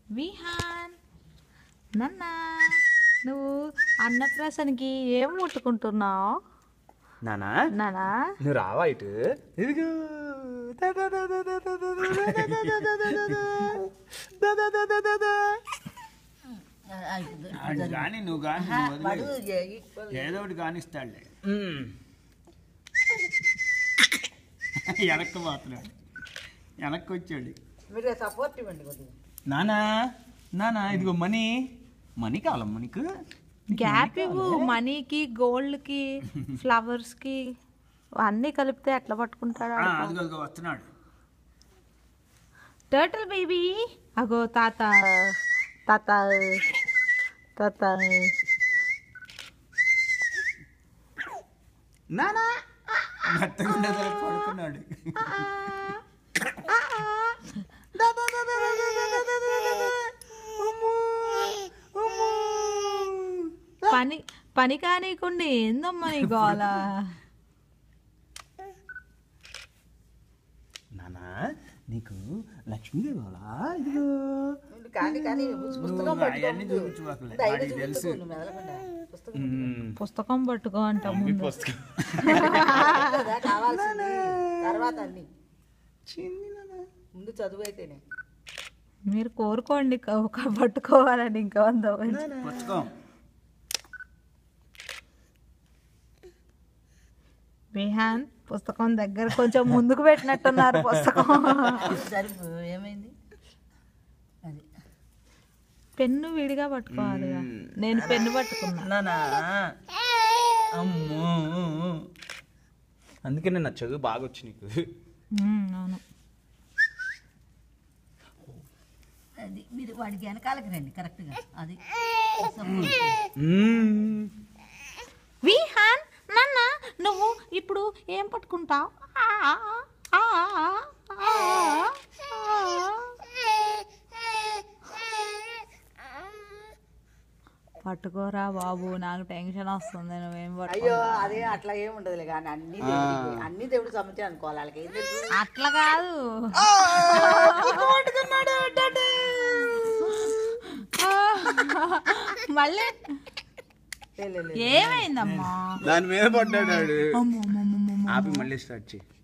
విహాన్ నాన్న నువ్వు అన్నప్రాసనకి ఏం ముట్టుకుంటున్నావు నానా నానా నువ్వు రావా ఇటు ఇదిగో దా, దా, దా, దా, దా, దా, దా, దా, దా, దా, దా, దా, దా, దా. దా, దా, దా, దా, దా, దా. ఆడు కానీ నువ్వు కానీ నువ్వు వదిలేయ్. ఏదో ఒకటి కానిస్తాడులే మ్మ్. వెనక్కి పోతున్నాడు వెనక్కి వచ్చాడు మీరు సపోర్ట్ ఇవ్వండి కొద్దిగా నానా నానా ఇదిగో మనీ మనీ కావాలమ్మా నీకు గ్యాప్ ఇవ్వు మనీకి గోల్డ్కి ఫ్లవర్స్కి అన్నీ కలిపితే ఎట్లా పట్టుకుంటాడు ఆ, అదిగో అదిగో వస్తున్నాడు టర్టిల్ బేబీ అగో తాత తాత తాత నానా మెత్తగా ఉండేసరికి పడుకున్నాడు పని పని కానీకుండా ఏందమ్మా నీ గోల నానా నీకు లక్ష్మీదేవి కావాలా ఇదిగో కానీ కానీ పుస్తకం నువ్వు అవన్నీ పట్టుకోండి చూపించుకోకలే వాడికి తెలుసు మెదలకుండా పుస్తకం మ్మ్. పుస్తకం పట్టుకో అంట ముందు పుస్తకం కదా కావాల్సింది తర్వాత అన్ని చిన్ని నానా ముందు చదువు అయితేనే మీరు కోరుకోండి ఒక పట్టుకోవాలని ఇంకా వంద పుస్తకం విహాన్ పుస్తకం దగ్గర కొంచెం ముందుకు పెట్టినట్టున్నారు పుస్తకం సరి ఏమైంది అది పెన్ను విడిగా పట్టుకోవాలి నేను పెన్ను పట్టుకున్నా నానా అమ్మో అందుకే నేను నా చదువు బాగా వచ్చి నీకు ఉమ్, అవును అది మీరు వాడికి వెనకాలకి రండి కరెక్ట్గా అది మ్మ్. విహాన్ నాన్న నువ్వు ఇప్పుడు ఏం పట్టుకుంటావు పట్టుకోరా బాబు నాకు టెన్షన్ వస్తుంది నువ్వేం పట్టుకో అయ్యో అదే అట్లా ఏం ఉండదులే కానీ అన్ని దేవుడికి అన్ని దేవుడు సంబంధించి అనుకోవాలి వాళ్ళకి ఏం తెలుసు అట్లా కాదు మళ్ళీ లే, లే, లే. ఏమైందమ్మా దాని మీద పడ్డాడు వాడు. అమ్మో, అమ్మో, అమ్మో, అమ్మో. ఆపి మళ్ళీ స్టార్ట్ చేయి